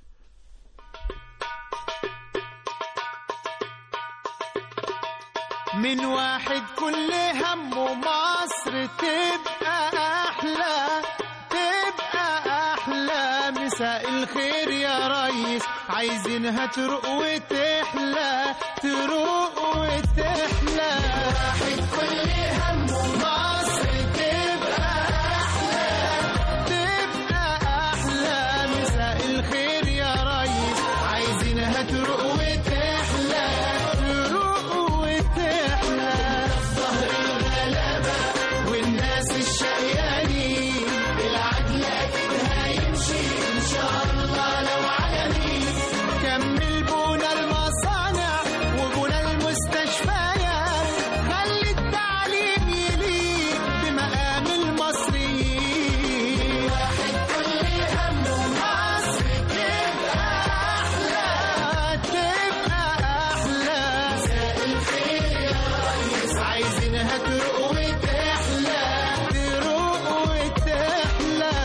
من واحد كل همه مصر تبقى أحلى تبقى أحلى مساء الخير يا ريس عايزينها تروق وتحلى تروق وتحلى واحد كل همه مصر تبقى أحلى تبقى أحلى مساء الخير يا ريس عايزينها تروق وتحلى تروق وتحلى ظهر الغلابة والناس الشقيانين العدل أكيد هيمشي إن شاء الله لو عالمين كمل بونا المصانع وبونا المستشفيات خلي التعليم يليق بمقام المصريين واحد كل همه مصر تبقى أحلى تبقى أحلى مساء الخير يا ريس عايزينها تروق وتحلى تروق وتحلى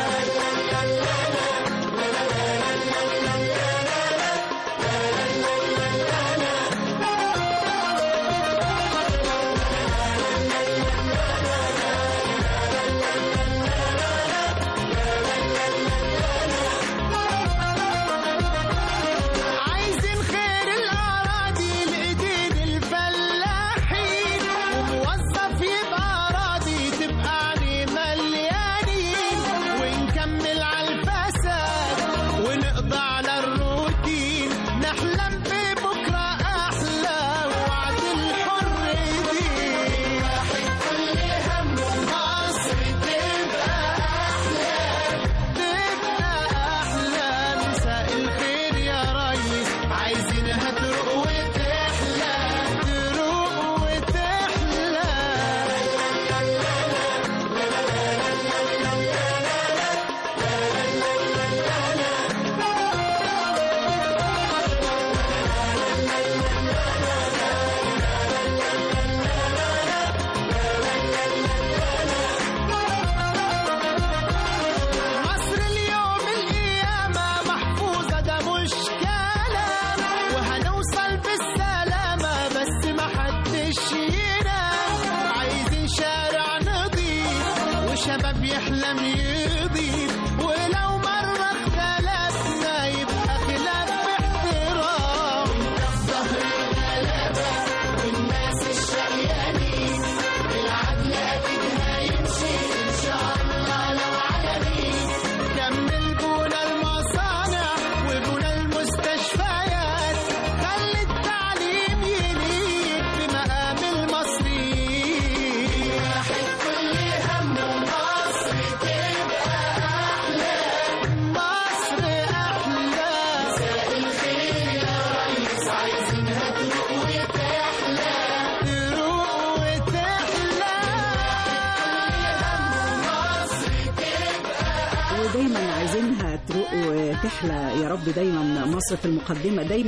عايزين خير الأراضي لإيدين الفلاحين وموظف يبقى راضي تبقى عليه مليانين ونكمل على الفساد ونقضى على الروتين نحلم ببكرة أحلى وعد الحر دين واحد كل همه مصر تبقى أحلى تبقى أحلى مساء الخير يا ريس عايزينها تروق وتحلى تروق وتحلى مصر اليوم القيامة محفوظة ده مش كلام وهنوصل بالسلامة بس ما حدش ينام عايزين شارع نضيف وشباب يحلم يضيف ولو مرة اختلفنا يبقى خلاف باحترام ظهر الغلابة والناس الشقيانين العدل أكيد هيمشي إن شاء الله لو عالمين كمل بونا المصانع وبونا المستشفيات خلي التعليم يليق بمقام المصريين واحد كل همه مصر تبقى أحلى مصر أحلى مساء الخير يا ريس عايزينها تروق وتحلى تروق وتحلى مصر ودايما عايزينها تروق وتحلى يا رب دايما مصر في المقدمة دايما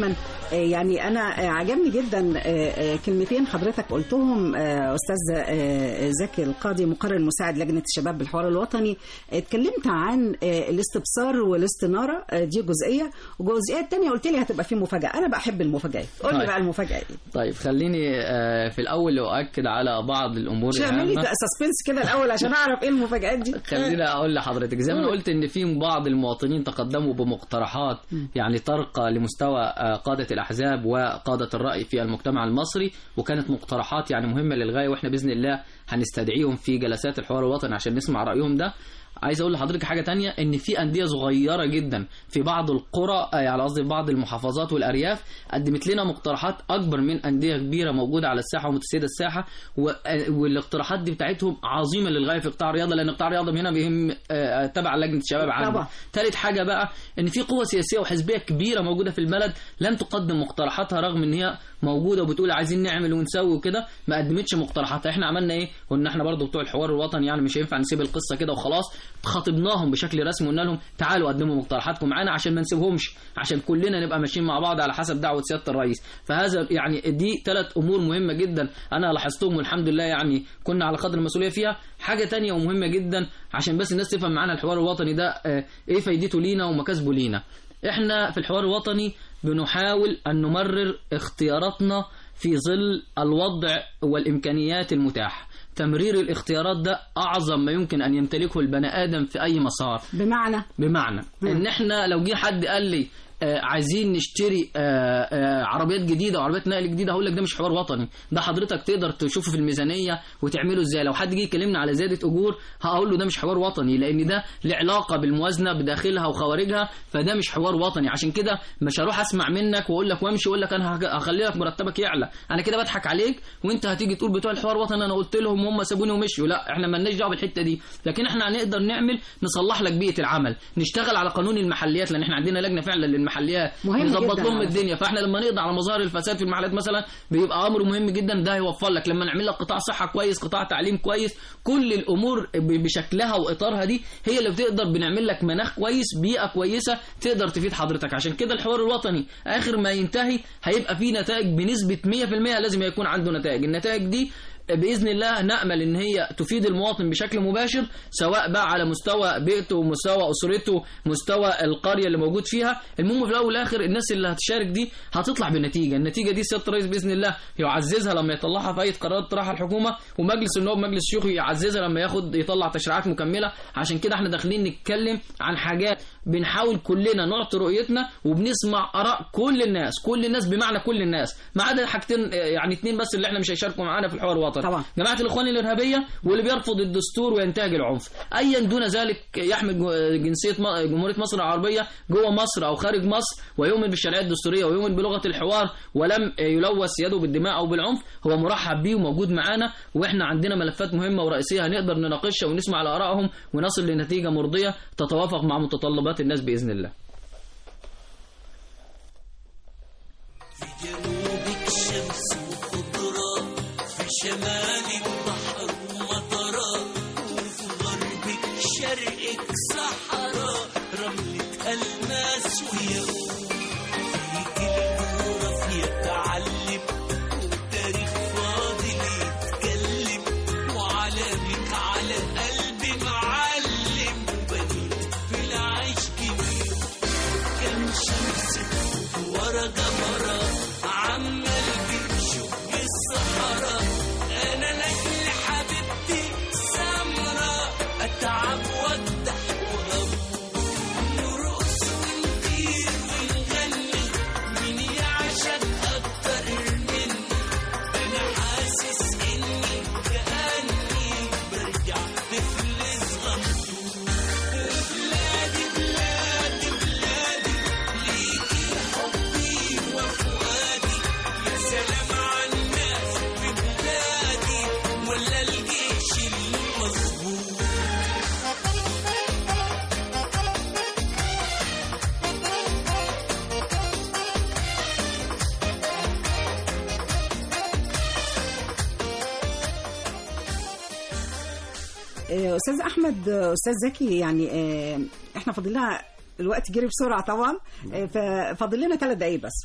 آه، يعني انا آه، عجبني جدا آه، آه، كلمتين حضرتك قلتهم آه، استاذ آه، زكي القاضي مقرر مساعد لجنه الشباب بالحوار الوطني اتكلمت عن آه، الاستبصار والاستناره آه، دي جزئيه والجزئيه الثانيه قلت لي هتبقى في مفاجاه انا بحب المفاجات قول لي طيب. بقى المفاجاه ايه طيب خليني آه، في الاول اؤكد على بعض الامور شو اعمل لي الهامه سسبنس كده الاول عشان اعرف ايه المفاجات دي خليني اقول لحضرتك زي ما انا قلت ان في بعض المواطنين تقدموا بمقترحات يعني ترقى لمستوى آه، قاده الاحزاب وقاده الراي في المجتمع المصري وكانت مقترحات يعني مهمه للغايه واحنا باذن الله هنستدعيهم في جلسات الحوار الوطني عشان نسمع رايهم ده عايز اقول لحضرتك حاجه تانية ان في انديه صغيره جدا في بعض القرى آه، يعني قصدي في بعض المحافظات والارياف قدمت لنا مقترحات اكبر من انديه كبيره موجوده على الساحه ومتسيده الساحه و- آه، والاقتراحات دي بتاعتهم عظيمه للغايه في قطاع الرياضه لان قطاع الرياضه هنا بيهم آه، تبع لجنه الشباب عندنا طبعا. ثالث حاجه بقى ان في قوه سياسيه وحزبيه كبيره موجوده في البلد لم تقدم مقترحاتها رغم ان هي موجوده وبتقول عايزين نعمل ونسوي وكده ما قدمتش مقترحاتها احنا عملنا ايه قلنا احنا برضو بتوع الحوار الوطني يعني مش هينفع نسيب القصه كده وخلاص خاطبناهم بشكل رسمي وقلنا لهم تعالوا قدموا مقترحاتكم معانا عشان ما نسيبهمش عشان كلنا نبقى ماشيين مع بعض على حسب دعوه سياده الرئيس فهذا يعني دي ثلاث امور مهمه جدا انا لاحظتهم والحمد لله يعني كنا على قدر المسؤوليه فيها حاجه تانية ومهمه جدا عشان بس الناس تفهم معانا الحوار الوطني ده آه، ايه فايدته لينا ومكاسبه لينا احنا في الحوار الوطني بنحاول ان نمرر اختياراتنا في ظل الوضع والامكانيات المتاحه تمرير الاختيارات ده اعظم ما يمكن ان يمتلكه البني ادم في اي مسار بمعنى بمعنى ان احنا لو جه حد قال لي آه، عايزين نشتري آه، آه، عربيات جديده وعربيات نقل جديده هقول لك ده مش حوار وطني ده حضرتك تقدر تشوفه في الميزانيه وتعمله ازاي لو حد جه يكلمنا على زياده اجور هقول له ده مش حوار وطني لان ده له علاقه بالموازنه بداخلها وخوارجها فده مش حوار وطني عشان كده مش هروح اسمع منك واقول لك وامشي واقول لك انا هج- هخلي لك مرتبك يعلى انا كده بضحك عليك وانت هتيجي تقول بتوع الحوار وطني انا قلت لهم هم سابوني ومشيوا لا احنا مالناش دعوه بالحته دي لكن احنا هنقدر نعمل نصلح لك بيئه العمل نشتغل على قانون المحليات لان احنا عندنا لجنه فعلا للمحليات مهم نظبط جداً لهم على الدنيا فاحنا لما نقضي على مظاهر الفساد في المحلات مثلا بيبقى امر مهم جدا ده هيوفر لك لما نعمل لك قطاع صحه كويس قطاع تعليم كويس كل الامور ب- بشكلها واطارها دي هي اللي بتقدر بنعمل لك مناخ كويس بيئه كويسه تقدر تفيد حضرتك عشان كده الحوار الوطني اخر ما ينتهي هيبقى فيه نتائج بنسبه 100% لازم يكون عنده نتائج النتائج دي باذن الله نامل ان هي تفيد المواطن بشكل مباشر سواء بقى على مستوى بيئته مستوى اسرته مستوى القريه اللي موجود فيها المهم في الاول والاخر الناس اللي هتشارك دي هتطلع بنتيجه النتيجه دي سياده الرئيس باذن الله يعززها لما يطلعها في اي قرارات تطرحها الحكومه ومجلس النواب مجلس الشيوخ يعززها لما ياخد يطلع تشريعات مكمله عشان كده احنا داخلين نتكلم عن حاجات بنحاول كلنا نعطي رؤيتنا وبنسمع اراء كل الناس كل الناس بمعنى كل الناس ما عدا حاجتين آه، يعني اتنين بس اللي احنا مش هيشاركوا معانا في الحوار الوطني طبعا. جماعه الاخوان الارهابيه واللي بيرفض الدستور وينتهج العنف ايا دون ذلك يحمل جو- جنسيه م- جمهوريه مصر العربيه جوه مصر او خارج مصر ويؤمن بالشرعيه الدستوريه ويؤمن بلغه الحوار ولم يلوث يده بالدماء او بالعنف هو مرحب بيه وموجود معانا واحنا عندنا ملفات مهمه ورئيسيه هنقدر نناقشها ونسمع على ارائهم ونصل لنتيجه مرضيه تتوافق مع متطلبات الناس باذن الله جنوبك شمس وخضرة في شمالك بحر ومطرة وفي غربك شرقك صحراء رملة ألماس وياقوت فيك الجغرافيا تعلم والتاريخ فاضل يتكلم وعلامك على قلبي معلم وبنيت في العيش كبير كم شمس ورا جمرة عمال بتشق الصحراء انا لاجل حبيبتي سمرة اتعب واضحك واغمض نرقص ونطير ونغني مين يعشق اكتر مني انا حاسس اني كاني برجع طفل صغنطوط بلادي بلادي بلادي ليكي حبي وفؤادي يا سلام على الناس في بلادي ولا الجيش المظبوط آه، استاذ احمد آه، استاذ زكي يعني آه، احنا فاضل لنا الوقت جري بسرعه طبعا آه، ففاضل لنا ثلاث دقايق بس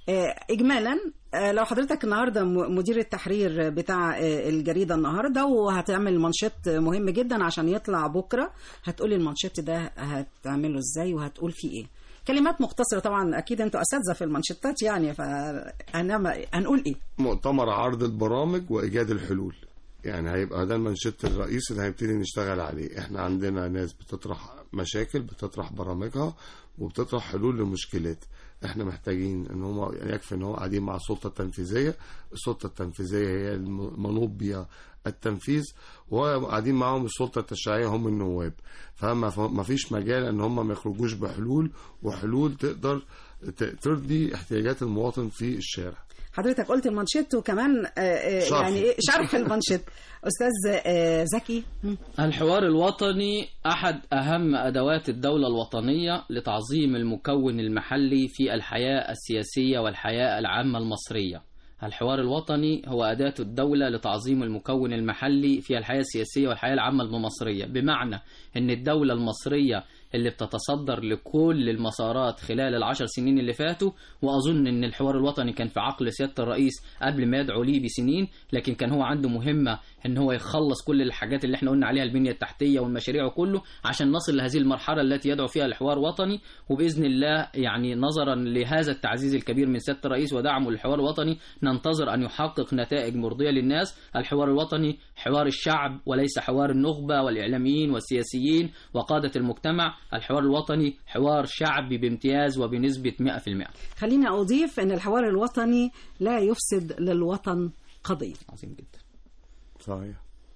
آه، اجمالا آه، لو حضرتك النهارده م- مدير التحرير بتاع آه، الجريده النهارده وهتعمل مانشيت مهم جدا عشان يطلع بكره هتقولي المانشيت ده هتعمله ازاي وهتقول فيه ايه كلمات مختصره طبعا اكيد انتوا اساتذه في المانشيتات يعني فهنعمل هنقول ايه مؤتمر عرض البرامج وايجاد الحلول يعني هيبقى ده المنشط الرئيسي اللي هنبتدي نشتغل عليه احنا عندنا ناس بتطرح مشاكل بتطرح برامجها وبتطرح حلول لمشكلات احنا محتاجين ان هم يعني يكفي ان هو قاعدين مع السلطه التنفيذيه السلطه التنفيذيه هي المنوط بيها التنفيذ وقاعدين معاهم السلطه التشريعيه هم النواب فما ما فيش مجال ان هم ما يخرجوش بحلول وحلول تقدر ت- ترضي احتياجات المواطن في الشارع حضرتك قلت المانشيت وكمان آه، آه، شرح. يعني ايه شرح المانشيت استاذ آه، زكي مم. الحوار الوطني أحد أهم أدوات الدولة الوطنية لتعظيم المكون المحلي في الحياة السياسية والحياة العامة المصرية. الحوار الوطني هو أداة الدولة لتعظيم المكون المحلي في الحياة السياسية والحياة العامة المصرية، بمعنى أن الدولة المصرية اللي بتتصدر لكل المسارات خلال العشر سنين اللي فاتوا وأظن أن الحوار الوطني كان في عقل سيادة الرئيس قبل ما يدعو ليه بسنين لكن كان هو عنده مهمة أن هو يخلص كل الحاجات اللي احنا قلنا عليها البنية التحتية والمشاريع وكله عشان نصل لهذه المرحلة التي يدعو فيها الحوار وطني وبإذن الله يعني نظرا لهذا التعزيز الكبير من سيادة الرئيس ودعمه للحوار الوطني ننتظر أن يحقق نتائج مرضية للناس الحوار الوطني حوار الشعب وليس حوار النخبة والإعلاميين والسياسيين وقادة المجتمع الحوار الوطني حوار شعبي بامتياز وبنسبة 100% خليني اضيف ان الحوار الوطني لا يفسد للوطن قضيه عظيم جدا صحيح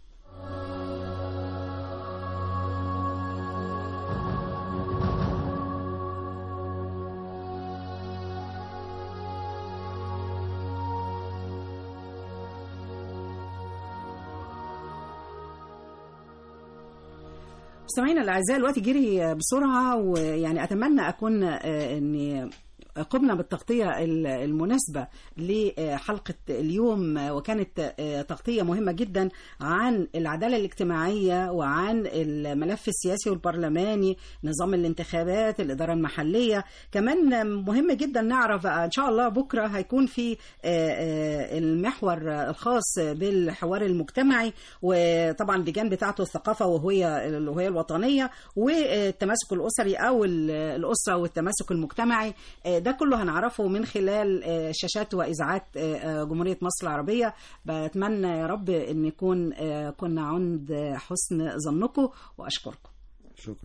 مستمعينا الاعزاء الوقت جري بسرعه ويعني اتمنى اكون آه، اني قمنا بالتغطية ال- المناسبة لحلقة اليوم وكانت آه، تغطية مهمة جدا عن العدالة الاجتماعية وعن الملف السياسي والبرلماني نظام الانتخابات الإدارة المحلية كمان مهم جدا نعرف آه، إن شاء الله بكرة هيكون في آه، آه، المحور الخاص بالحوار المجتمعي وطبعا اللجان بتاعته الثقافة وهي الهوية الوطنية والتماسك الأسري أو ال- الأسرة والتماسك المجتمعي آه، ده كله هنعرفه من خلال آه، شاشات وإذاعات آه، آه، جمهورية مصر العربية بتمنى يا رب أن يكون آه، كنا عند حسن ظنكم وأشكركم شكرا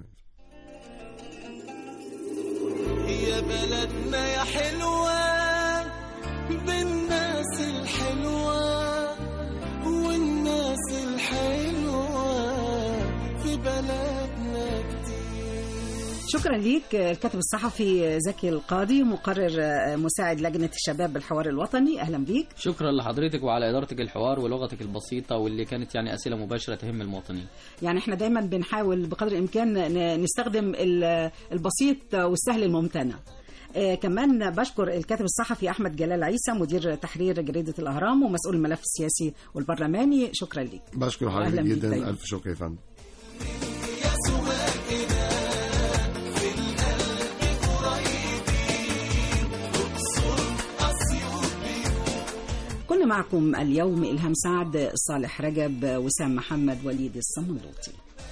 يا بلدنا يا حلوة بالناس الحلوة والناس الحلوة في بلدنا كتير شكرا ليك الكاتب الصحفي زكي القاضي مقرر آه، مساعد لجنة الشباب بالحوار الوطني أهلا بيك شكرا لحضرتك وعلى إدارتك الحوار ولغتك البسيطة واللي كانت يعني أسئلة مباشرة تهم المواطنين يعني احنا دايما بنحاول بقدر الامكان ن- نستخدم ال- البسيط والسهل الممتنع آه، كمان بشكر الكاتب الصحفي احمد جلال عيسى مدير تحرير جريده الاهرام ومسؤول الملف السياسي والبرلماني شكرا ليك بشكر أهلاً حضرتك بيك جدا دايماً. الف شكر يا فندم كنا معكم اليوم الهام سعد صالح رجب وسام محمد وليد الصمندوطي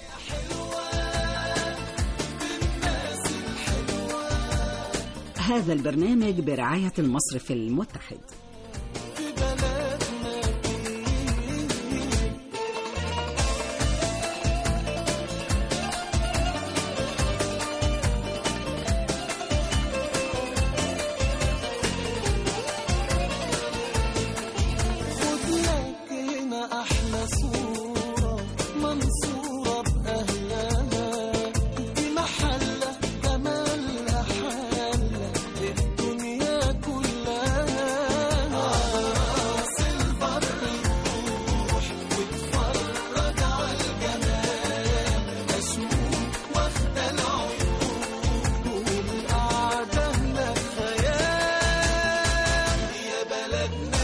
هذا البرنامج برعاية المصرف المتحد خد لك هنا أحلى صورة منصورة بأهلها دي محلة جمالها حالة الدنيا كلها على راس البر روح واتفرج على الجمال أشوف واخدة العيون والقعدة هناك خيال يا بلدنا